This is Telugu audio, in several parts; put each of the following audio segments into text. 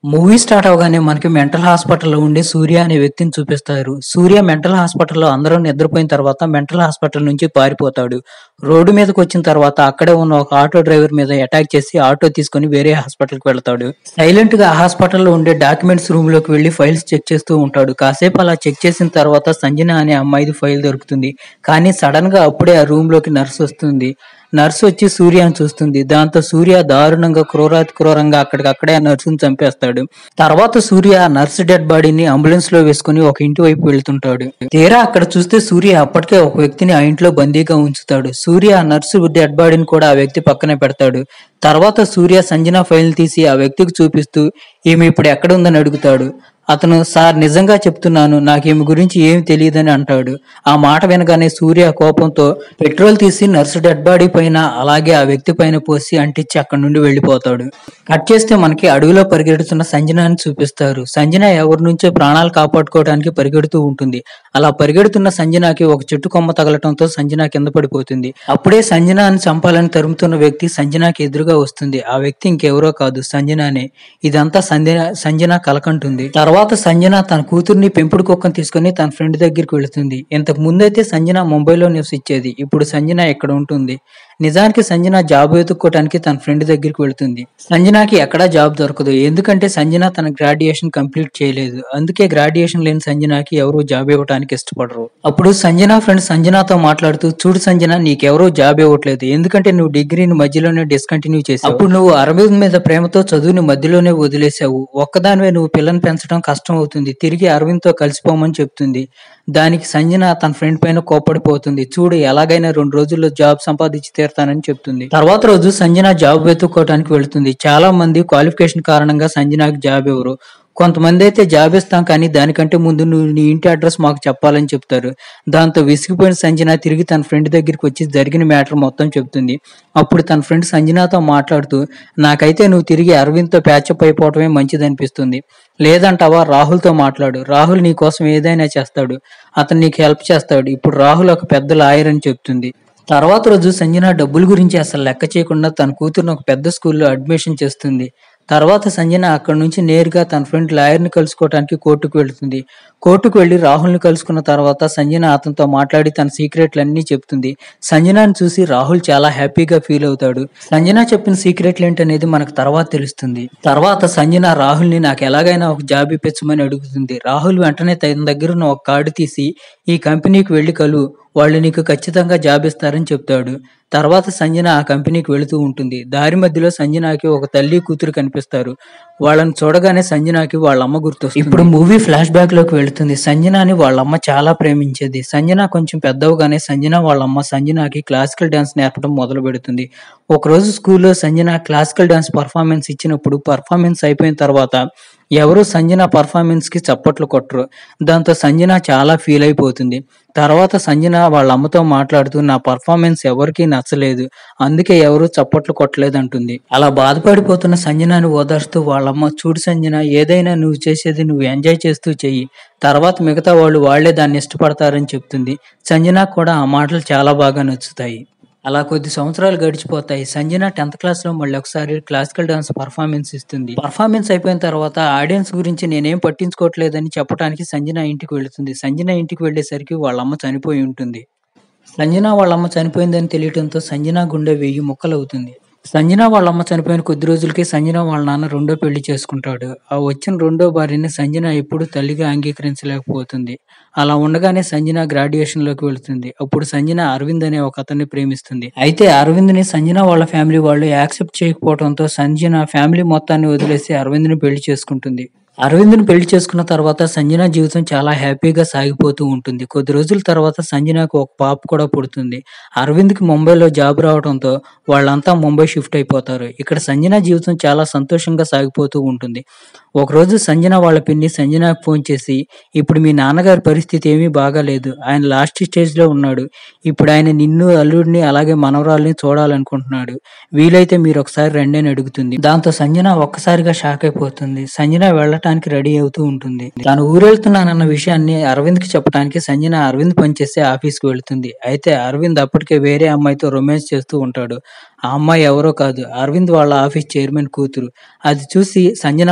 మూవీ స్టార్ట్ అవగానే మనకి మెంటల్ హాస్పిటల్లో ఉండే సూర్య అనే వ్యక్తిని చూపిస్తారు సూర్య మెంటల్ హాస్పిటల్లో అందరూ నిద్రపోయిన తర్వాత మెంటల్ హాస్పిటల్ నుంచి పారిపోతాడు రోడ్డు మీదకి వచ్చిన తర్వాత అక్కడే ఉన్న ఒక ఆటో డ్రైవర్ మీద అటాక్ చేసి ఆటో తీసుకొని వేరే హాస్పిటల్కి వెళ్తాడు సైలెంట్ గా ఆ హాస్పిటల్లో ఉండే డాక్యుమెంట్స్ రూమ్ లోకి వెళ్లి ఫైల్స్ చెక్ చేస్తూ ఉంటాడు కాసేపు అలా చెక్ చేసిన తర్వాత సంజన అనే అమ్మాయిది ఫైల్ దొరుకుతుంది కానీ సడన్ గా అప్పుడే ఆ రూమ్ లోకి నర్స్ వస్తుంది నర్స్ వచ్చి సూర్యని చూస్తుంది దాంతో సూర్య దారుణంగా క్రూరాతి క్రూరంగా అక్కడికక్కడే ఆ నర్సుని చంపేస్తాడు తర్వాత సూర్య ఆ నర్స్ డెడ్ బాడీని అంబులెన్స్ లో వేసుకుని ఒక ఇంటి వైపు వెళ్తుంటాడు తీరా అక్కడ చూస్తే సూర్య అప్పటికే ఒక వ్యక్తిని ఆ ఇంట్లో బందీగా ఉంచుతాడు సూర్య ఆ నర్సు డెడ్ బాడీని కూడా ఆ వ్యక్తి పక్కనే పెడతాడు తర్వాత సూర్య సంజన ఫైల్ తీసి ఆ వ్యక్తికి చూపిస్తూ ఈమె ఇప్పుడు ఎక్కడ ఉందని అడుగుతాడు అతను సార్ నిజంగా చెప్తున్నాను నాకు ఈమె గురించి ఏమి తెలియదని అంటాడు ఆ మాట వినగానే సూర్య కోపంతో పెట్రోల్ తీసి నర్సు డెడ్ బాడీ పైన అలాగే ఆ వ్యక్తి పైన పోసి అంటించి అక్కడి నుండి వెళ్ళిపోతాడు కట్ చేస్తే మనకి అడవిలో పరిగెడుతున్న సంజనాని చూపిస్తారు సంజన ఎవరి నుంచో ప్రాణాలు కాపాడుకోవడానికి పరిగెడుతూ ఉంటుంది అలా పరిగెడుతున్న సంజనాకి ఒక చెట్టు కొమ్మ తగలటంతో సంజన కింద పడిపోతుంది అప్పుడే సంజనాని చంపాలని తరుముతున్న వ్యక్తి సంజనాకి ఎదురుగా వస్తుంది ఆ వ్యక్తి ఇంకెవరో కాదు సంజనానే ఇదంతా సంజన సంజన కలకంటుంది తర్వాత సంజన తన కూతుర్ని పెంపుడు కుక్కను తీసుకుని తన ఫ్రెండ్ దగ్గరికి వెళుతుంది ఇంతకు ముందైతే సంజన ముంబైలో నివసించేది ఇప్పుడు సంజన ఇక్కడ ఉంటుంది నిజానికి సంజన జాబ్ వెతుక్కోవడానికి తన ఫ్రెండ్ దగ్గరికి వెళుతుంది సంజనాకి ఎక్కడా జాబ్ దొరకదు ఎందుకంటే సంజన తన గ్రాడ్యుయేషన్ కంప్లీట్ చేయలేదు అందుకే గ్రాడ్యుయేషన్ లేని సంజనాకి ఎవరు జాబ్ ఇవ్వడానికి ఇష్టపడరు అప్పుడు సంజన ఫ్రెండ్ సంజనతో మాట్లాడుతూ చూడు సంజన నీకెవరూ జాబ్ ఇవ్వట్లేదు ఎందుకంటే నువ్వు డిగ్రీని మధ్యలోనే డిస్కంటిన్యూ చేసావు అప్పుడు నువ్వు అరవింద్ మీద ప్రేమతో చదువుని మధ్యలోనే వదిలేసావు ఒక్కదానివే నువ్వు పిల్లని పెంచడం కష్టం అవుతుంది తిరిగి అరవింద్ తో కలిసిపోమని చెప్తుంది దానికి సంజన తన ఫ్రెండ్ పైన కోప్పడిపోతుంది చూడు ఎలాగైనా రెండు రోజుల్లో జాబ్ సంపాదించి తీరుతానని చెప్తుంది తర్వాత రోజు సంజన జాబ్ వెతుక్కోవడానికి వెళ్తుంది చాలా మంది క్వాలిఫికేషన్ కారణంగా సంజనకి జాబ్ ఇవ్వరు కొంతమంది అయితే జాబ్ ఇస్తాం కానీ దానికంటే ముందు నువ్వు నీ ఇంటి అడ్రస్ మాకు చెప్పాలని చెప్తారు దాంతో విసిగిపోయిన సంజన తిరిగి తన ఫ్రెండ్ దగ్గరికి వచ్చి జరిగిన మ్యాటర్ మొత్తం చెప్తుంది అప్పుడు తన ఫ్రెండ్ సంజనతో మాట్లాడుతూ నాకైతే నువ్వు తిరిగి అరవింద్తో ప్యాచప్ అయిపోవటమే మంచిది అనిపిస్తుంది లేదంటావా రాహుల్తో మాట్లాడు రాహుల్ నీ కోసం ఏదైనా చేస్తాడు అతను నీకు హెల్ప్ చేస్తాడు ఇప్పుడు రాహుల్ ఒక పెద్ద లాయర్ అని చెప్తుంది తర్వాత రోజు సంజన డబ్బుల గురించి అసలు లెక్క చేయకుండా తన కూతురుని ఒక పెద్ద స్కూల్లో అడ్మిషన్ చేస్తుంది తర్వాత సంజన అక్కడి నుంచి నేరుగా తన ఫ్రెండ్ లాయర్ని కలుసుకోవడానికి కోర్టుకు వెళ్తుంది కోర్టుకు వెళ్లి రాహుల్ని కలుసుకున్న తర్వాత సంజన అతనితో మాట్లాడి తన సీక్రెట్లన్నీ చెప్తుంది సంజనాని చూసి రాహుల్ చాలా హ్యాపీగా ఫీల్ అవుతాడు సంజన చెప్పిన సీక్రెట్లు ఏంటనేది మనకు తర్వాత తెలుస్తుంది తర్వాత సంజన రాహుల్ని నాకు ఎలాగైనా ఒక జాబ్ ఇప్పించమని అడుగుతుంది రాహుల్ వెంటనే తన దగ్గర ఉన్న ఒక కార్డు తీసి ఈ కంపెనీకి వెళ్లి కలు వాళ్ళు నీకు ఖచ్చితంగా జాబ్ ఇస్తారని చెప్తాడు తర్వాత సంజన ఆ కంపెనీకి వెళుతూ ఉంటుంది దారి మధ్యలో సంజనాకి ఒక తల్లి కూతురు కనిపిస్తారు వాళ్ళని చూడగానే సంజనాకి వాళ్ళ అమ్మ గుర్తొస్తుంది ఇప్పుడు మూవీ ఫ్లాష్ బ్యాక్ లోకి వెళుతుంది సంజనాని వాళ్ళ అమ్మ చాలా ప్రేమించేది సంజన కొంచెం పెద్దవగానే సంజన వాళ్ళ అమ్మ సంజనాకి క్లాసికల్ డాన్స్ నేర్పడం మొదలు పెడుతుంది ఒకరోజు స్కూల్లో సంజన క్లాసికల్ డాన్స్ పర్ఫార్మెన్స్ ఇచ్చినప్పుడు పర్ఫార్మెన్స్ అయిపోయిన తర్వాత ఎవరు సంజన పర్ఫార్మెన్స్ కి చప్పట్లు కొట్టరు దాంతో సంజన చాలా ఫీల్ అయిపోతుంది తర్వాత సంజన వాళ్ళ అమ్మతో మాట్లాడుతూ నా పర్ఫార్మెన్స్ ఎవరికీ నచ్చలేదు అందుకే ఎవరు చప్పట్లు కొట్టలేదు అంటుంది అలా బాధపడిపోతున్న సంజనాని ఓదార్స్తూ వాళ్ళమ్మ చూడు సంజన ఏదైనా నువ్వు చేసేది నువ్వు ఎంజాయ్ చేస్తూ చెయ్యి తర్వాత మిగతా వాళ్ళు వాళ్లే దాన్ని ఇష్టపడతారని చెప్తుంది సంజన కూడా ఆ మాటలు చాలా బాగా నచ్చుతాయి అలా కొద్ది సంవత్సరాలు గడిచిపోతాయి సంజన టెన్త్ క్లాస్ లో మళ్ళీ ఒకసారి క్లాసికల్ డాన్స్ పర్ఫార్మెన్స్ ఇస్తుంది పర్ఫార్మెన్స్ అయిపోయిన తర్వాత ఆడియన్స్ గురించి నేనేం పట్టించుకోవట్లేదని చెప్పడానికి సంజన ఇంటికి వెళుతుంది సంజన ఇంటికి వెళ్ళేసరికి వాళ్ళ అమ్మ చనిపోయి ఉంటుంది సంజన వాళ్ళ అమ్మ చనిపోయిందని తెలియటంతో సంజన గుండె వెయ్యి ముక్కలు అవుతుంది సంజన వాళ్ళ అమ్మ చనిపోయిన కొద్ది రోజులకి సంజన వాళ్ళ నాన్న రెండో పెళ్లి చేసుకుంటాడు ఆ వచ్చిన రెండో భార్యని సంజన ఎప్పుడు తల్లిగా అంగీకరించలేకపోతుంది అలా ఉండగానే సంజన గ్రాడ్యుయేషన్ లోకి వెళుతుంది అప్పుడు సంజన అరవింద్ అనే ఒక అతన్ని ప్రేమిస్తుంది అయితే అరవింద్ ని సంజన వాళ్ళ ఫ్యామిలీ వాళ్ళు యాక్సెప్ట్ చేయకపోవడంతో సంజన ఫ్యామిలీ మొత్తాన్ని వదిలేసి అరవింద్ ని పెళ్లి చేసుకుంటుంది అరవింద్ని పెళ్లి చేసుకున్న తర్వాత సంజన జీవితం చాలా హ్యాపీగా సాగిపోతూ ఉంటుంది కొద్ది రోజుల తర్వాత సంజనకు ఒక పాప కూడా పుడుతుంది అరవింద్కి ముంబైలో జాబ్ రావడంతో వాళ్ళంతా ముంబై షిఫ్ట్ అయిపోతారు ఇక్కడ సంజన జీవితం చాలా సంతోషంగా సాగిపోతూ ఉంటుంది ఒకరోజు సంజన వాళ్ళ పిన్ని సంజనకు ఫోన్ చేసి ఇప్పుడు మీ నాన్నగారి పరిస్థితి ఏమీ బాగాలేదు ఆయన లాస్ట్ స్టేజ్ లో ఉన్నాడు ఇప్పుడు ఆయన నిన్ను అల్లుడిని అలాగే మనవరాల్ని చూడాలనుకుంటున్నాడు వీలైతే మీరు ఒకసారి రండి అని అడుగుతుంది దాంతో సంజన ఒక్కసారిగా షాక్ అయిపోతుంది సంజన వెళ్ళటానికి రెడీ అవుతూ ఉంటుంది తాను ఊరెళ్తున్నానన్న విషయాన్ని అరవింద్ కి చెప్పడానికి సంజన అరవింద్ పనిచేసే ఆఫీస్ కి వెళ్తుంది అయితే అరవింద్ అప్పటికే వేరే అమ్మాయితో రొమాన్స్ చేస్తూ ఉంటాడు ఆ అమ్మాయి ఎవరో కాదు అరవింద్ వాళ్ళ ఆఫీస్ చైర్మన్ కూతురు అది చూసి సంజన కోపంగా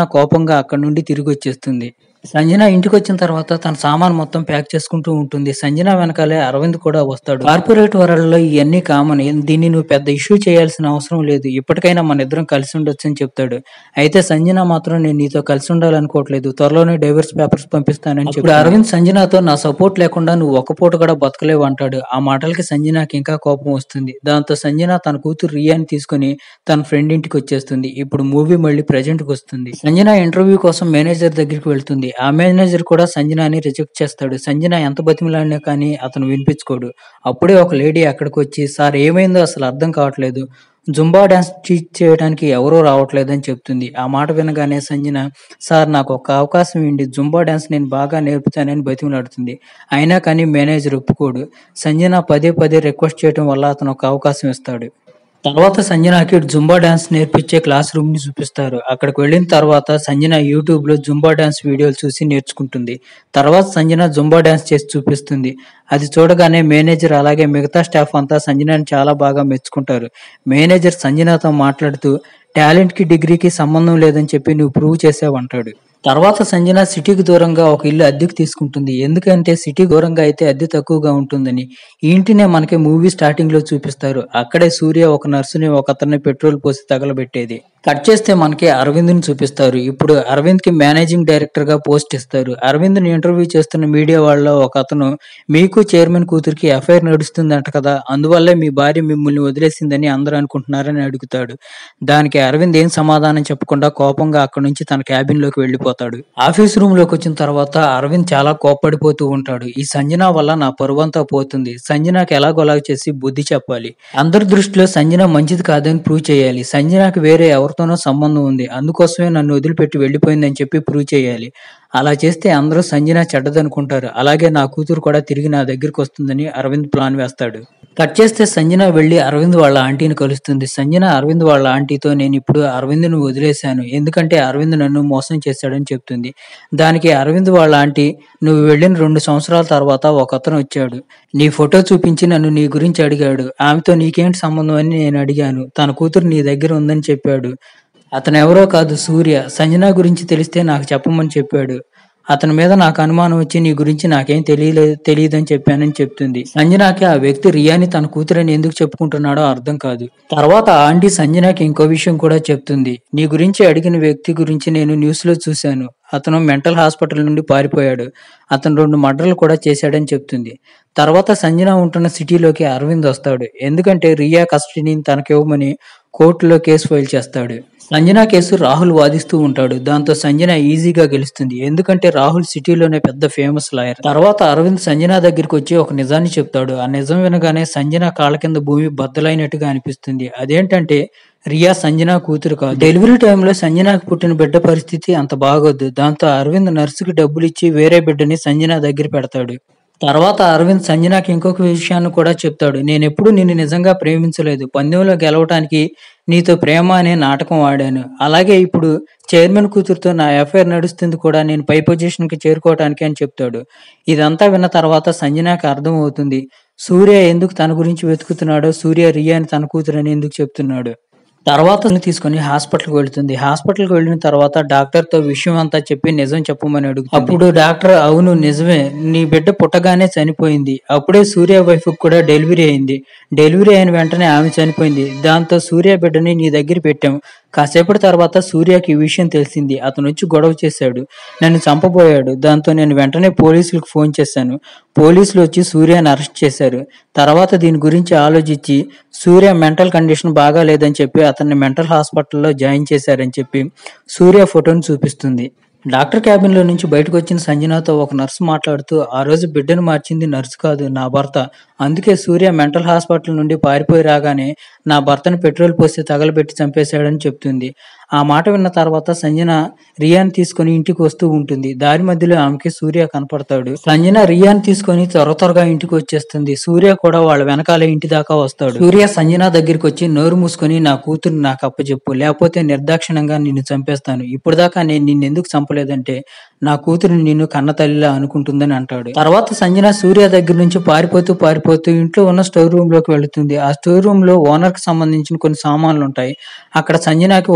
కోపంగా అక్కడి నుండి తిరిగి వచ్చేస్తుంది సంజన ఇంటికి వచ్చిన తర్వాత తన సామాన్ మొత్తం ప్యాక్ చేసుకుంటూ ఉంటుంది సంజన వెనకాలే అరవింద్ కూడా వస్తాడు కార్పొరేట్ వరల్డ్లో ఇవన్నీ కామన్ దీన్ని నువ్వు పెద్ద ఇష్యూ చేయాల్సిన అవసరం లేదు ఇప్పటికైనా మన ఇద్దరం కలిసి ఉండొచ్చు అని చెప్తాడు అయితే సంజన మాత్రం నేను నీతో కలిసి ఉండాలనుకోవట్లేదు త్వరలోనే డైవర్స్ పేపర్స్ పంపిస్తానని చెప్పి అరవింద్ సంజనతో నా సపోర్ట్ లేకుండా నువ్వు ఒక పూట కూడా బతకలేవు అంటాడు ఆ మాటలకి సంజనకి ఇంకా కోపం వస్తుంది దాంతో సంజన తన కూతురు రియాని తీసుకుని తన ఫ్రెండ్ ఇంటికి వచ్చేస్తుంది ఇప్పుడు మూవీ మళ్ళీ ప్రెజెంట్ కి వస్తుంది సంజన ఇంటర్వ్యూ కోసం మేనేజర్ దగ్గరికి వెళ్తుంది ఆ మేనేజర్ కూడా సంజనాని రిజెక్ట్ చేస్తాడు సంజన ఎంత బతిమలాడినా కానీ అతను వినిపించుకోడు అప్పుడే ఒక లేడీ అక్కడికి వచ్చి సార్ ఏమైందో అసలు అర్థం కావట్లేదు జుంబా డాన్స్ టీచ్ చేయడానికి ఎవరూ రావట్లేదని చెప్తుంది ఆ మాట వినగానే సంజన సార్ నాకు ఒక అవకాశం ఇవ్వండి జుంబా డాన్స్ నేను బాగా నేర్పుతానని బతిమలాడుతుంది అయినా కానీ మేనేజర్ ఒప్పుకోడు సంజన పదే పదే రిక్వెస్ట్ చేయడం వల్ల అతను ఒక అవకాశం ఇస్తాడు తర్వాత సంజనకి జుంబా డాన్స్ నేర్పించే క్లాస్ రూమ్ ని చూపిస్తారు అక్కడికి వెళ్ళిన తర్వాత సంజన యూట్యూబ్ లో జుంబా డాన్స్ వీడియోలు చూసి నేర్చుకుంటుంది తర్వాత సంజన జుంబా డాన్స్ చేసి చూపిస్తుంది అది చూడగానే మేనేజర్ అలాగే మిగతా స్టాఫ్ అంతా సంజనని చాలా బాగా మెచ్చుకుంటారు మేనేజర్ సంజనతో మాట్లాడుతూ టాలెంట్ కి డిగ్రీకి సంబంధం లేదని చెప్పి నువ్వు ప్రూవ్ చేసావంటాడు తర్వాత సంజన సిటీకి దూరంగా ఒక ఇల్లు అద్దెకు తీసుకుంటుంది ఎందుకంటే సిటీ దూరంగా అయితే అద్దె తక్కువగా ఉంటుందని ఈ ఇంటినే మనకి మూవీ స్టార్టింగ్ లో చూపిస్తారు అక్కడే సూర్య ఒక నర్సుని ఒక అతన్ని పెట్రోల్ పోసి తగలబెట్టేది కట్ చేస్తే మనకి అరవింద్ ని చూపిస్తారు ఇప్పుడు అరవింద్ కి మేనేజింగ్ డైరెక్టర్ గా పోస్ట్ ఇస్తారు అరవింద్ ని ఇంటర్వ్యూ చేస్తున్న మీడియా వాళ్ళ ఒక అతను మీకు చైర్మన్ కూతురికి ఎఫ్ఐఆర్ నడుస్తుందంట కదా అందువల్లే మీ భార్య మిమ్మల్ని వదిలేసిందని అందరూ అనుకుంటున్నారని అడుగుతాడు దానికి అరవింద్ ఏం సమాధానం చెప్పకుండా కోపంగా అక్కడి నుంచి తన క్యాబిన్ లోకి వెళ్ళిపోతాడు ఆఫీస్ రూమ్ లోకి వచ్చిన తర్వాత అరవింద్ చాలా కోప్పడిపోతూ ఉంటాడు ఈ సంజన వల్ల నా పరువంతా పోతుంది సంజనకి ఎలాగోలా చేసి బుద్ధి చెప్పాలి అందరి దృష్టిలో సంజన మంచిది కాదని ప్రూవ్ చేయాలి సంజనకి వేరే ఎవరితోనో సంబంధం ఉంది అందుకోసమే నన్ను వదిలిపెట్టి వెళ్ళిపోయిందని చెప్పి ప్రూవ్ చేయాలి అలా చేస్తే అందరూ సంజన చెడ్డదనుకుంటారు అలాగే నా కూతురు కూడా తిరిగి నా దగ్గరికి వస్తుందని అరవింద్ ప్లాన్ వేస్తాడు కట్ చేస్తే సంజన వెళ్లి అరవింద్ వాళ్ళ ఆంటీని కలుస్తుంది సంజన అరవింద్ వాళ్ళ ఆంటీతో నేను ఇప్పుడు అరవింద్ను వదిలేశాను ఎందుకంటే అరవింద్ నన్ను మోసం చేశాడని చెప్తుంది దానికి అరవింద్ వాళ్ళ ఆంటీ నువ్వు వెళ్ళిన రెండు సంవత్సరాల తర్వాత ఒక అతను వచ్చాడు నీ ఫోటో చూపించి నన్ను నీ గురించి అడిగాడు ఆమెతో నీకేంటి సంబంధం అని నేను అడిగాను తన కూతురు నీ దగ్గర ఉందని చెప్పాడు అతను ఎవరో కాదు సూర్య సంజన గురించి తెలిస్తే నాకు చెప్పమని చెప్పాడు అతని మీద నాకు అనుమానం వచ్చి నీ గురించి నాకేం తెలియలేదు తెలియదని చెప్పానని చెప్తుంది సంజనాకి ఆ వ్యక్తి రియాని తన కూతురని ఎందుకు చెప్పుకుంటున్నాడో అర్థం కాదు తర్వాత ఆ ఆంటీ సంజనాకి ఇంకో విషయం కూడా చెప్తుంది నీ గురించి అడిగిన వ్యక్తి గురించి నేను న్యూస్ లో చూశాను అతను మెంటల్ హాస్పిటల్ నుండి పారిపోయాడు అతను రెండు మర్డర్లు కూడా చేశాడని చెప్తుంది తర్వాత సంజన ఉంటున్న సిటీలోకి అరవింద్ వస్తాడు ఎందుకంటే రియా కస్టడీని తనకివ్వమని కోర్టులో కేసు ఫైల్ చేస్తాడు సంజన కేసు రాహుల్ వాదిస్తూ ఉంటాడు దాంతో సంజన ఈజీగా గెలుస్తుంది ఎందుకంటే రాహుల్ సిటీలోనే పెద్ద ఫేమస్ లాయర్ తర్వాత అరవింద్ సంజన దగ్గరికి వచ్చి ఒక నిజాన్ని చెప్తాడు ఆ నిజం వినగానే సంజన కాళ్ళ కింద భూమి బద్దలైనట్టుగా అనిపిస్తుంది అదేంటంటే రియా సంజన కూతురు కాదు డెలివరీ టైంలో సంజనకు పుట్టిన బిడ్డ పరిస్థితి అంత బాగోద్దు దాంతో అరవింద్ నర్సుకి డబ్బులు ఇచ్చి వేరే బిడ్డని సంజన దగ్గర పెడతాడు తర్వాత అరవింద్ సంజనాకి ఇంకొక విషయాన్ని కూడా చెప్తాడు నేను ఎప్పుడు నిన్ను నిజంగా ప్రేమించలేదు పందెంలో గెలవటానికి నీతో ప్రేమ అనే నాటకం ఆడాను అలాగే ఇప్పుడు చైర్మన్ కూతురుతో నా ఎఫ్ఐఆర్ నడుస్తుంది కూడా నేను పై పొజిషన్ కి చేరుకోవటానికి అని చెప్తాడు ఇదంతా విన్న తర్వాత సంజనాకి అర్థం అవుతుంది సూర్య ఎందుకు తన గురించి వెతుకుతున్నాడో సూర్య రియాని తన కూతురని ఎందుకు చెప్తున్నాడు తర్వాత తనని తీసుకొని హాస్పిటల్కి వెళ్తుంది హాస్పిటల్కి వెళ్ళిన తర్వాత డాక్టర్ తో విషయం అంతా చెప్పి నిజం చెప్పమని అడుగుతుంది అప్పుడు డాక్టర్ అవును నిజమే నీ బిడ్డ పుట్టగానే చనిపోయింది అప్పుడే సూర్య వైఫ్ కూడా డెలివరీ అయింది డెలివరీ అయిన వెంటనే ఆమె చనిపోయింది దాంతో సూర్య బిడ్డని నీ దగ్గర పెట్టాం కాసేపటి తర్వాత సూర్యకి ఈ విషయం తెలిసింది అతను వచ్చి గొడవ చేశాడు నన్ను చంపబోయాడు దాంతో నేను వెంటనే పోలీసులకు ఫోన్ చేశాను పోలీసులు వచ్చి సూర్యని అరెస్ట్ చేశారు తర్వాత దీని గురించి ఆలోచించి సూర్య మెంటల్ కండిషన్ బాగా లేదని చెప్పి అతన్ని మెంటల్ హాస్పిటల్లో జాయిన్ చేశారని చెప్పి సూర్య ఫోటోని చూపిస్తుంది డాక్టర్ క్యాబిన్ లో నుంచి బయటకు వచ్చిన సంజనాతో ఒక నర్సు మాట్లాడుతూ ఆ రోజు బిడ్డను మార్చింది నర్సు కాదు నా భర్త అందుకే సూర్య మెంటల్ హాస్పిటల్ నుండి పారిపోయి రాగానే నా భర్తను పెట్రోల్ పోసి తగలబెట్టి చంపేశాడని చెప్తుంది ఆ మాట విన్న తర్వాత సంజన రియాని తీసుకొని ఇంటికి వస్తూ ఉంటుంది దారి మధ్యలో ఆమెకి సూర్య కనపడతాడు సంజన రియాని తీసుకొని త్వర త్వరగా ఇంటికి వచ్చేస్తుంది సూర్య కూడా వాళ్ళ వెనకాలే ఇంటి దాకా వస్తాడు సూర్య సంజన దగ్గరికి వచ్చి నోరు మూసుకొని నా కూతురు నాకు అప్పచెప్పు లేకపోతే నిర్దాక్షిణంగా నిన్ను చంపేస్తాను ఇప్పుడు దాకా నేను నిన్ను ఎందుకు చంపలేదంటే నా కూతురు నిన్ను కన్న తల్లిలా అనుకుంటుందని అంటాడు తర్వాత సంజన సూర్య దగ్గర నుంచి పారిపోతూ పారిపోతూ ఇంట్లో ఉన్న స్టోర్ రూమ్ లోకి వెళుతుంది ఆ స్టోర్ రూమ్ లో ఓనర్ కి సంబంధించిన కొన్ని సామాన్లు ఉంటాయి అక్కడ సంజనకి ఒక ఫోటో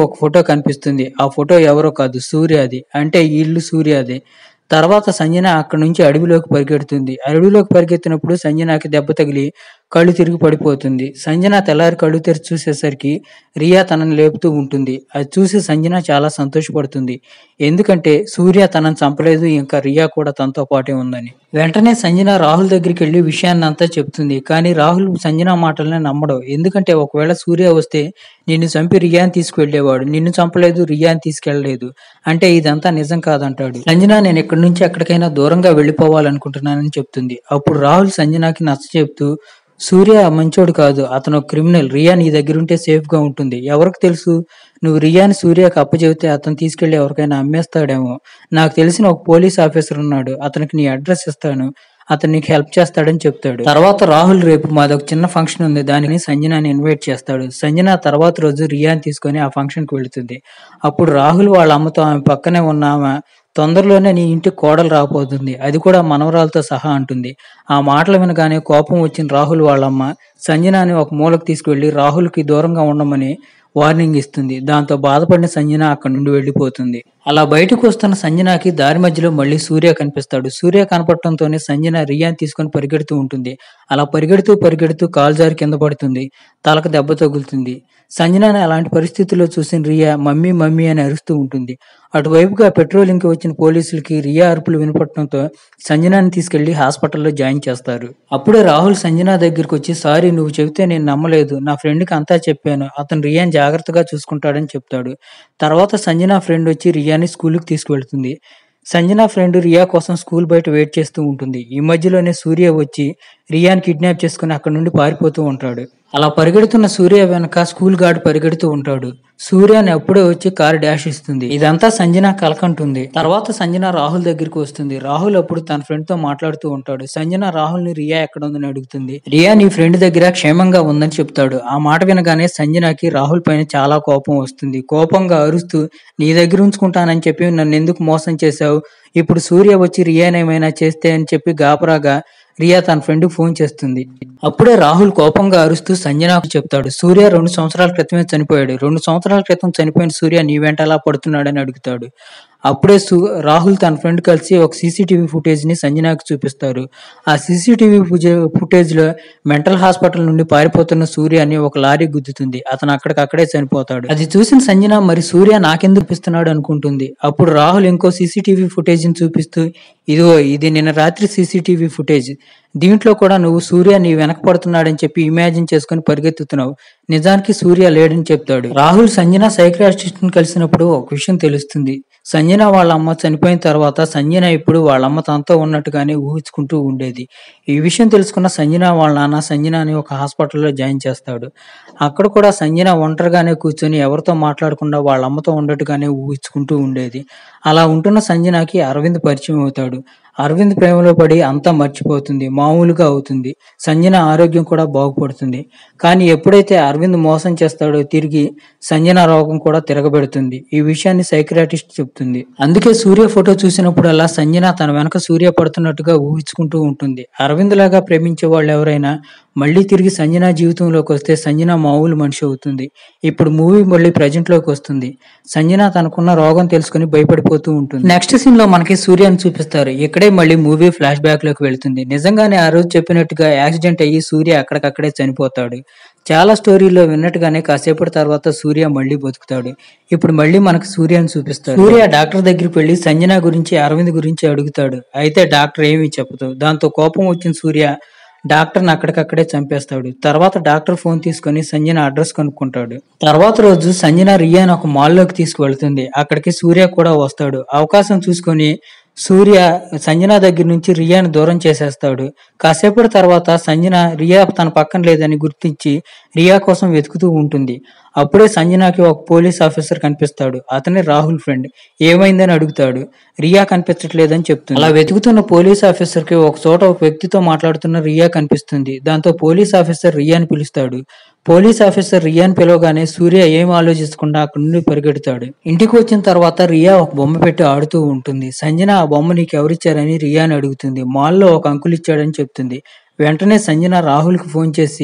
కనిపిస్తుంది ఆ ఫోటో ఎవరో కాదు సూర్యది అంటే ఈ ఇల్లు సూర్యది తర్వాత సంజన అక్కడి నుంచి అడవిలోకి పరిగెడుతుంది అడవిలోకి పరిగెత్తినప్పుడు సంజనకి దెబ్బ తగిలి కళ్ళు తిరిగి పడిపోతుంది సంజన తెల్లారి కళ్ళు తెరిచి చూసేసరికి రియా తనని లేపుతూ ఉంటుంది అది చూసి సంజన చాలా సంతోషపడుతుంది ఎందుకంటే సూర్య తనని చంపలేదు ఇంకా రియా కూడా తనతో పాటే ఉందని వెంటనే సంజన రాహుల్ దగ్గరికి వెళ్లి విషయాన్ని అంతా చెప్తుంది కానీ రాహుల్ సంజన మాటల్ని నమ్మడు ఎందుకంటే ఒకవేళ సూర్య వస్తే నిన్ను చంపి రియాని తీసుకువెళ్లేవాడు నిన్ను చంపలేదు రియాని తీసుకెళ్లలేదు అంటే ఇదంతా నిజం కాదంటాడు సంజన నేను ఇక్కడి నుంచి ఎక్కడికైనా దూరంగా వెళ్ళిపోవాలనుకుంటున్నానని చెప్తుంది అప్పుడు రాహుల్ సంజనకి నచ్చ చెప్తూ సూర్య మంచోడు కాదు అతను ఒక క్రిమినల్ రియా నీ దగ్గర ఉంటే సేఫ్ గా ఉంటుంది ఎవరికి తెలుసు నువ్వు రియాని సూర్యకి అప్పచెబితే అతను తీసుకెళ్లి ఎవరికైనా అమ్మేస్తాడేమో నాకు తెలిసిన ఒక పోలీస్ ఆఫీసర్ ఉన్నాడు అతనికి నీ అడ్రస్ ఇస్తాను అతను నీకు హెల్ప్ చేస్తాడని చెప్తాడు తర్వాత రాహుల్ రేపు మాది ఒక చిన్న ఫంక్షన్ ఉంది దానిని సంజనాని ఇన్వైట్ చేస్తాడు సంజన తర్వాత రోజు రియాని తీసుకొని ఆ ఫంక్షన్ కి వెళుతుంది అప్పుడు రాహుల్ వాళ్ళ అమ్మతో ఆమె పక్కనే ఉన్న ఆమె తొందరలోనే నీ ఇంటికి కోడలు రాబోతుంది అది కూడా మనవరాలతో సహా అంటుంది ఆ మాటలు వినగానే కోపం వచ్చిన రాహుల్ వాళ్ళమ్మ సంజనాని ఒక మూలకు తీసుకువెళ్లి రాహుల్కి దూరంగా ఉండమని వార్నింగ్ ఇస్తుంది దాంతో బాధపడిన సంజన అక్కడి నుండి వెళ్లిపోతుంది అలా బయటకు వస్తున్న సంజనకి దారి మధ్యలో మళ్ళీ సూర్య కనిపిస్తాడు సూర్య కనపడటంతోనే సంజన రియాని తీసుకొని పరిగెడుతూ ఉంటుంది అలా పరిగెడుతూ పరిగెడుతూ కాలు జారి కింద పడుతుంది తలకు దెబ్బ తగులుతుంది సంజనాని అలాంటి పరిస్థితుల్లో చూసిన రియా మమ్మీ మమ్మీ అని అరుస్తూ ఉంటుంది అటువైపుగా పెట్రోలింగ్ కి వచ్చిన పోలీసులకి రియా అరుపులు వినపడటంతో సంజనాని తీసుకెళ్లి హాస్పిటల్లో జాయిన్ చేస్తారు అప్పుడే రాహుల్ సంజన దగ్గరికి వచ్చి సారీ నువ్వు చెబితే నేను నమ్మలేదు నా ఫ్రెండ్ కి అంతా చెప్పాను అతను రియాని జాగ్రత్తగా చూసుకుంటాడని చెప్తాడు తర్వాత సంజన ఫ్రెండ్ వచ్చి రియాని స్కూల్కి తీసుకువెళ్తుంది సంజన ఫ్రెండ్ రియా కోసం స్కూల్ బయట వెయిట్ చేస్తూ ఉంటుంది ఈ మధ్యలోనే సూర్య వచ్చి రియాని కిడ్నాప్ చేసుకుని అక్కడ నుండి పారిపోతూ ఉంటాడు అలా పరిగెడుతున్న సూర్య వెనక స్కూల్ గార్డ్ పరిగెడుతూ ఉంటాడు సూర్యని అప్పుడే వచ్చి కారు డాష్ ఇస్తుంది ఇదంతా సంజన కలకంటుంది తర్వాత సంజన రాహుల్ దగ్గరికి వస్తుంది రాహుల్ అప్పుడు తన ఫ్రెండ్ తో మాట్లాడుతూ ఉంటాడు సంజన రాహుల్ ని రియా ఎక్కడ ఉందని అడుగుతుంది రియా నీ ఫ్రెండ్ దగ్గర క్షేమంగా ఉందని చెప్తాడు ఆ మాట వినగానే సంజనకి రాహుల్ పైన చాలా కోపం వస్తుంది కోపంగా అరుస్తూ నీ దగ్గర ఉంచుకుంటానని చెప్పి నన్ను ఎందుకు మోసం చేశావు ఇప్పుడు సూర్య వచ్చి రియానేమైనా చేస్తే అని చెప్పి గాపరాగా రియా తన ఫ్రెండ్ ఫోన్ చేస్తుంది అప్పుడే రాహుల్ కోపంగా అరుస్తూ సంజనాకు చెప్తాడు సూర్య రెండు సంవత్సరాల క్రితమే చనిపోయాడు రెండు సంవత్సరాల క్రితం చనిపోయిన సూర్య నీ వెంట అలా పడుతున్నాడని అడుగుతాడు అప్పుడే సు రాహుల్ తన ఫ్రెండ్ కలిసి ఒక సీసీటీవీ ఫుటేజ్ ని సంజనాకి చూపిస్తారు ఆ సీసీటీవీ ఫుటేజ్ లో మెంటల్ హాస్పిటల్ నుండి పారిపోతున్న సూర్య అని ఒక లారీ గుద్దుతుంది అతను అక్కడికక్కడే చనిపోతాడు అది చూసిన సంజన మరి సూర్య నాకెందుకు చూపిస్తున్నాడు అనుకుంటుంది అప్పుడు రాహుల్ ఇంకో సీసీటీవీ ఫుటేజ్ ని చూపిస్తూ ఇదిగో ఇది నిన్న రాత్రి సీసీటీవీ ఫుటేజ్ దీంట్లో కూడా నువ్వు సూర్య నీ వెనక పడుతున్నాడని చెప్పి ఇమాజిన్ చేసుకుని పరిగెత్తుతున్నావు నిజానికి సూర్య లేడని చెప్తాడు రాహుల్ సంజన సైక్రాటిస్ట్ ని కలిసినప్పుడు ఒక విషయం తెలుస్తుంది సంజన వాళ్ళ అమ్మ చనిపోయిన తర్వాత సంజన ఇప్పుడు వాళ్ళ అమ్మ తనతో ఉన్నట్టుగానే ఊహించుకుంటూ ఉండేది ఈ విషయం తెలుసుకున్న సంజన వాళ్ళ నాన్న సంజనాని ఒక హాస్పిటల్లో జాయిన్ చేస్తాడు అక్కడ కూడా సంజన ఒంటరిగానే కూర్చొని ఎవరితో మాట్లాడకుండా వాళ్ళ అమ్మతో ఉన్నట్టుగానే ఊహించుకుంటూ ఉండేది అలా ఉంటున్న సంజనకి అరవింద్ పరిచయం అవుతాడు అరవింద్ ప్రేమలో పడి అంతా మర్చిపోతుంది మామూలుగా అవుతుంది సంజన ఆరోగ్యం కూడా బాగుపడుతుంది కానీ ఎప్పుడైతే అరవింద్ మోసం చేస్తాడో తిరిగి సంజన రోగం కూడా తిరగబెడుతుంది ఈ విషయాన్ని సైక్రాటిస్ట్ చెప్తుంది అందుకే సూర్య ఫోటో చూసినప్పుడల్లా సంజన తన వెనక సూర్య పడుతున్నట్టుగా ఊహించుకుంటూ ఉంటుంది అరవింద్ లాగా ప్రేమించే వాళ్ళు ఎవరైనా మళ్ళీ తిరిగి సంజన జీవితంలోకి వస్తే సంజన మామూలు మనిషి అవుతుంది ఇప్పుడు మూవీ మళ్ళీ ప్రజెంట్ లోకి వస్తుంది సంజన తనకున్న రోగం తెలుసుకుని భయపడిపోతూ ఉంటుంది నెక్స్ట్ సీన్ లో మనకి సూర్యని చూపిస్తారు ఇక్కడే మళ్ళీ మూవీ ఫ్లాష్ బ్యాక్ లోకి వెళ్తుంది నిజంగానే ఆ రోజు చెప్పినట్టుగా యాక్సిడెంట్ అయ్యి సూర్య అక్కడికక్కడే చనిపోతాడు చాలా స్టోరీలో విన్నట్టుగానే కాసేపటి తర్వాత సూర్య మళ్ళీ బతుకుతాడు ఇప్పుడు మళ్ళీ మనకు సూర్యని చూపిస్తాడు సూర్య డాక్టర్ దగ్గరికి వెళ్లి సంజన గురించి అరవింద్ గురించి అడుగుతాడు అయితే డాక్టర్ ఏమీ చెప్పదు దాంతో కోపం వచ్చిన సూర్య డాక్టర్ని అక్కడికక్కడే చంపేస్తాడు తర్వాత డాక్టర్ ఫోన్ తీసుకొని సంజన అడ్రస్ కనుక్కుంటాడు తర్వాత రోజు సంజన రియాని ఒక మాల్లోకి తీసుకువెళ్తుంది అక్కడికి సూర్య కూడా వస్తాడు అవకాశం చూసుకొని సూర్య సంజన దగ్గర నుంచి రియాని దూరం చేసేస్తాడు కాసేపటి తర్వాత సంజన రియా తన పక్కన లేదని గుర్తించి రియా కోసం వెతుకుతూ ఉంటుంది అప్పుడే సంజనాకి ఒక పోలీస్ ఆఫీసర్ కనిపిస్తాడు అతనే రాహుల్ ఫ్రెండ్ ఏమైందని అడుగుతాడు రియా కనిపించట్లేదని చెప్తుంది అలా వెతుకుతున్న పోలీస్ ఆఫీసర్ కి ఒక చోట ఒక వ్యక్తితో మాట్లాడుతున్న రియా కనిపిస్తుంది దాంతో పోలీస్ ఆఫీసర్ రియాని పిలుస్తాడు పోలీస్ ఆఫీసర్ రియాని పిలవగానే సూర్య ఏం ఆలోచించకుండా అక్కడి నుండి పరిగెడతాడు ఇంటికి వచ్చిన తర్వాత రియా ఒక బొమ్మ పెట్టి ఆడుతూ ఉంటుంది సంజన ఆ బొమ్మ నీకు ఎవరిచ్చారని రియాని అడుగుతుంది మాల్లో ఒక అంకుల్ ఇచ్చాడని చెప్తుంది వెంటనే సంజన రాహుల్ కి ఫోన్ చేసి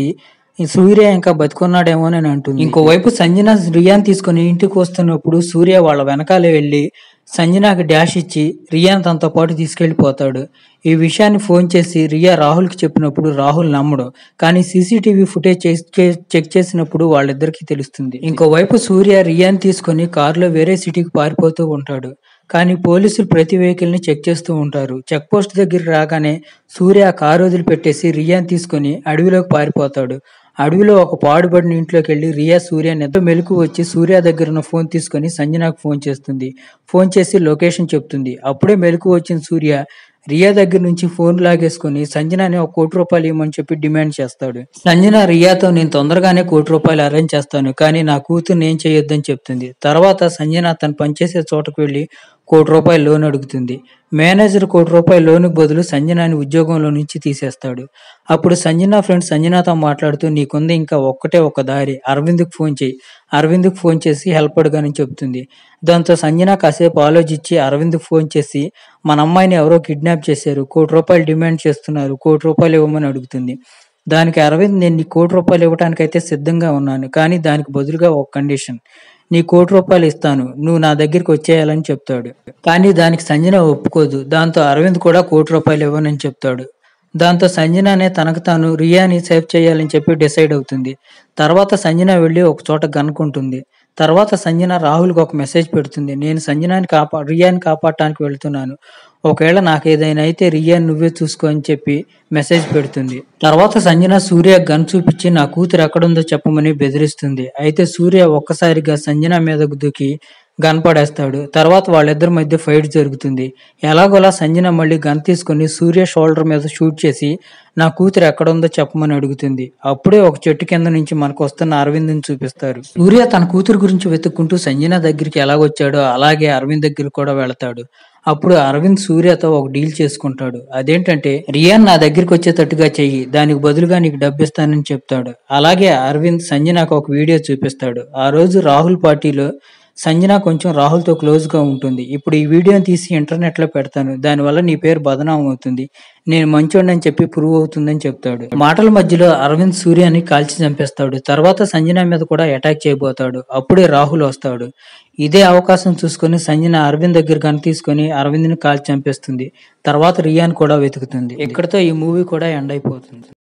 ఈ సూర్య ఇంకా బతుకున్నాడేమో అని అంటుంది ఇంకోవైపు సంజన రియాన్ తీసుకొని ఇంటికి వస్తున్నప్పుడు సూర్య వాళ్ళ వెనకాలే వెళ్ళి సంజనాకి డాష్ ఇచ్చి రియాన్ తనతో పాటు తీసుకెళ్లిపోతాడు ఈ విషయాన్ని ఫోన్ చేసి రియా రాహుల్కి చెప్పినప్పుడు రాహుల్ నమ్మడు కానీ సీసీటీవీ ఫుటేజ్ చెక్ చేసినప్పుడు వాళ్ళిద్దరికీ తెలుస్తుంది ఇంకోవైపు సూర్య రియాన్ తీసుకొని కారులో వేరే సిటీకి పారిపోతూ ఉంటాడు కానీ పోలీసులు ప్రతి వెహికల్ ని చెక్ చేస్తూ ఉంటారు చెక్ పోస్ట్ దగ్గరికి రాగానే సూర్య ఆ కారు వదిలిపెట్టేసి రియాన్ తీసుకొని అడవిలోకి పారిపోతాడు అడవిలో ఒక పాడుబడిన ఇంట్లోకి వెళ్లి రియా సూర్య నిద్ర మెలకు వచ్చి సూర్య దగ్గర ఉన్న ఫోన్ తీసుకొని సంజనాకు ఫోన్ చేస్తుంది ఫోన్ చేసి లొకేషన్ చెప్తుంది అప్పుడే మెలకు వచ్చిన సూర్య రియా దగ్గర నుంచి ఫోన్ లాగేసుకుని సంజనాని ఒక కోటి రూపాయలు ఇవ్వమని చెప్పి డిమాండ్ చేస్తాడు సంజన రియాతో నేను తొందరగానే కోటి రూపాయలు అరేంజ్ చేస్తాను కానీ నా కూతుర్ని ఏం చేయొద్దని చెప్తుంది తర్వాత సంజన తను పనిచేసే చోటకు వెళ్లి కోటి రూపాయలు లోన్ అడుగుతుంది మేనేజర్ కోటి రూపాయల లోనుకు బదులు సంజనాని ఉద్యోగంలో నుంచి తీసేస్తాడు అప్పుడు సంజన ఫ్రెండ్ సంజనాతో మాట్లాడుతూ నీకుంది ఇంకా ఒక్కటే ఒక దారి అరవింద్కి ఫోన్ చేయి అరవింద్కి ఫోన్ చేసి హెల్ప్ అడగాని చెప్తుంది దాంతో సంజన కాసేపు ఆలోచించి అరవింద్కి ఫోన్ చేసి మన అమ్మాయిని ఎవరో కిడ్నాప్ చేశారు కోటి రూపాయలు డిమాండ్ చేస్తున్నారు కోటి రూపాయలు ఇవ్వమని అడుగుతుంది దానికి అరవింద్ నేను నీ కోటి రూపాయలు ఇవ్వడానికైతే సిద్ధంగా ఉన్నాను కానీ దానికి బదులుగా ఒక కండిషన్ నీ కోటి రూపాయలు ఇస్తాను నువ్వు నా దగ్గరికి వచ్చేయాలని చెప్తాడు కానీ దానికి సంజన ఒప్పుకోదు దాంతో అరవింద్ కూడా కోటి రూపాయలు ఇవ్వనని చెప్తాడు దాంతో సంజనానే తనకు తాను రియాని సేవ్ చేయాలని చెప్పి డిసైడ్ అవుతుంది తర్వాత సంజన వెళ్ళి ఒక చోట గనుకుంటుంది తర్వాత సంజన రాహుల్కి ఒక మెసేజ్ పెడుతుంది నేను సంజనాని కాపా రియాని కాపాడటానికి వెళ్తున్నాను ఒకవేళ నాకు ఏదైనా అయితే రియాని నువ్వే చూసుకో అని చెప్పి మెసేజ్ పెడుతుంది తర్వాత సంజన సూర్య గన్ చూపించి నా కూతురు ఎక్కడుందో చెప్పమని బెదిరిస్తుంది అయితే సూర్య ఒక్కసారిగా సంజన మీద దూకి గన్ పడేస్తాడు తర్వాత వాళ్ళిద్దరి మధ్య ఫైట్ జరుగుతుంది ఎలాగోలా సంజన మళ్ళీ గన్ తీసుకొని సూర్య షోల్డర్ మీద షూట్ చేసి నా కూతురు ఎక్కడుందో చెప్పమని అడుగుతుంది అప్పుడే ఒక చెట్టు కింద నుంచి మనకు వస్తున్న అరవింద్ని చూపిస్తారు సూర్య తన కూతురు గురించి వెతుక్కుంటూ సంజన దగ్గరికి ఎలాగొచ్చాడో అలాగే అరవింద్ దగ్గరికి కూడా వెళతాడు అప్పుడు అరవింద్ సూర్యతో ఒక డీల్ చేసుకుంటాడు అదేంటంటే రియాన్ నా దగ్గరికి వచ్చేటట్టుగా చెయ్యి దానికి బదులుగా నీకు డబ్బిస్తానని చెప్తాడు అలాగే అరవింద్ సంజనాకు ఒక వీడియో చూపిస్తాడు ఆ రోజు రాహుల్ పార్టీలో సంజన కొంచెం రాహుల్తో క్లోజ్ గా ఉంటుంది ఇప్పుడు ఈ వీడియోని తీసి ఇంటర్నెట్ లో పెడతాను దానివల్ల నీ పేరు బదనాం అవుతుంది నేను మంచోడని చెప్పి ప్రూవ్ అవుతుందని చెప్తాడు మాటల మధ్యలో అరవింద్ సూర్యాని కాల్చి చంపేస్తాడు తర్వాత సంజన మీద కూడా అటాక్ చేయబోతాడు అప్పుడే రాహుల్ వస్తాడు ఇదే అవకాశం చూసుకొని సంజన అరవింద్ దగ్గర గన్ తీసుకొని అరవింద్ ని కాల్చి చంపేస్తుంది తర్వాత రియాన్ కూడా వెతుకుతుంది ఇక్కడతో ఈ మూవీ కూడా ఎండ్ అయిపోతుంది